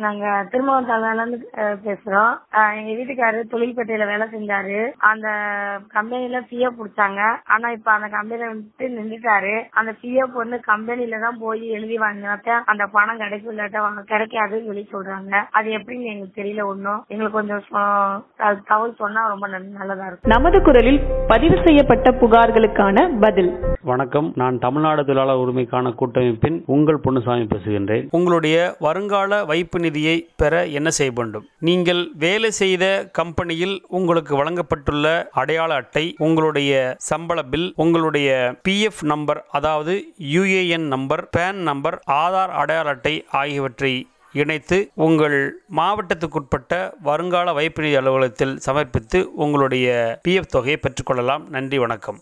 நாங்க திருமணம் தலைமையில இருந்து அஹ், பேசுறோம் அஹ், எங்க வீட்டுக்காரரு தொழில்பேட்டையில வேலை செஞ்சாரு அந்த கம்பெனில பிஎஃப் புடிச்சாங்க ஆனா இப்ப அந்த கம்பெனில விட்டு நின்றுட்டாரு அந்த பிஎஃப் வந்து கம்பெனில தான் போய் எழுதி வாங்கினாத்த அந்த பணம் கிடைக்கும் இல்லாட்டா வாங்க- கிடைக்காதுன்னு சொல்லி சொல்றாங்க அது எப்படின்னு எங்களுக்கு தெரியல ஒன்னும் எங்களுக்கு கொஞ்சம் சொ- அது தகவல் சொன்னா ரொம்ப நல்ல- நல்லதா இருக்கும் நமது குரலில் பதிவு செய்யப்பட்ட புகார்களுக்கான பதில் வணக்கம் நான் தமிழ்நாடு தொழிலாளர் உரிமைக்கான கூட்டமைப்பின் உங்கள் பொன்னுசாமி பேசுகின்றேன் உங்களுடைய வருங்கால வைப்பு நிதியை பெற என்ன செய்ய வேண்டும் நீங்கள் வேலை செய்த கம்பெனியில் உங்களுக்கு வழங்கப்பட்டுள்ள அடையாள அட்டை உங்களுடைய சம்பள பில் உங்களுடைய பிஎஃப் நம்பர் அதாவது UAN number PAN number Aadhaar அடையாள அட்டை ஆகியவற்றை இணைத்து உங்கள் மாவட்டத்துக்குட்பட்ட வருங்கால வைப்பு நிதி அலுவலகத்தில் சமர்ப்பித்து உங்களுடைய பிஎஃப் தொகையை பெற்றுக்கொள்ளலாம் நன்றி வணக்கம்